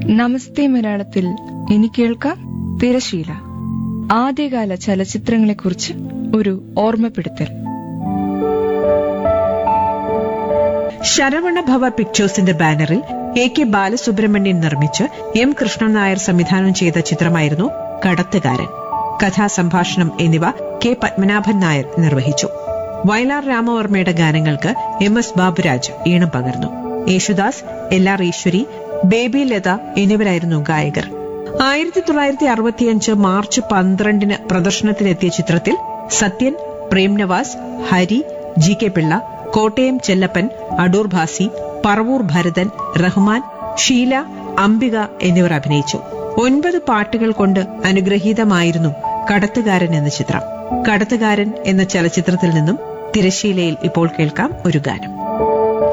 നമസ്തേ മലയാളത്തിൽ ഇനി കേൾക്കാം തിരശീല ആദ്യകാല ചലച്ചിത്രങ്ങളെക്കുറിച്ച് ഒരു ഓർമ്മപ്പെടുത്തൽ ശരവണ ഭവ പിക്ചേഴ്സിന്റെ ബാനറിൽ എ കെ ബാലസുബ്രഹ്മണ്യൻ നിർമ്മിച്ച് എം കൃഷ്ണൻ നായർ സംവിധാനം ചെയ്ത ചിത്രമായിരുന്നു കടത്തുകാരൻ കഥാസംഭാഷണം എന്നിവ കെ പത്മനാഭൻ നായർ നിർവഹിച്ചു വയലാർ രാമവർമ്മയുടെ ഗാനങ്ങൾക്ക് എം എസ് ബാബുരാജ് ഈണം പകർന്നു Yesudas L R Eswari Baby Latha എന്നിവരായിരുന്നു ഗായകർ ആയിരത്തി തൊള്ളായിരത്തി അറുപത്തിയഞ്ച് മാർച്ച് പന്ത്രണ്ടിന് പ്രദർശനത്തിലെത്തിയ ചിത്രത്തിൽ സത്യൻ പ്രേം നവാസ് ഹരി ജി കെ പിള്ള കോട്ടയം ചെല്ലപ്പൻ അടൂർ ഭാസി പറവൂർ ഭരതൻ റഹ്മാൻ ഷീല അംബിക എന്നിവർ അഭിനയിച്ചു ഒൻപത് പാട്ടുകൾ കൊണ്ട് അനുഗ്രഹീതമായിരുന്നു കടത്തുകാരൻ എന്ന ചിത്രം കടത്തുകാരൻ എന്ന ചലച്ചിത്രത്തിൽ നിന്നും തിരശീലയിൽ ഇപ്പോൾ കേൾക്കാം ഒരു ഗാനം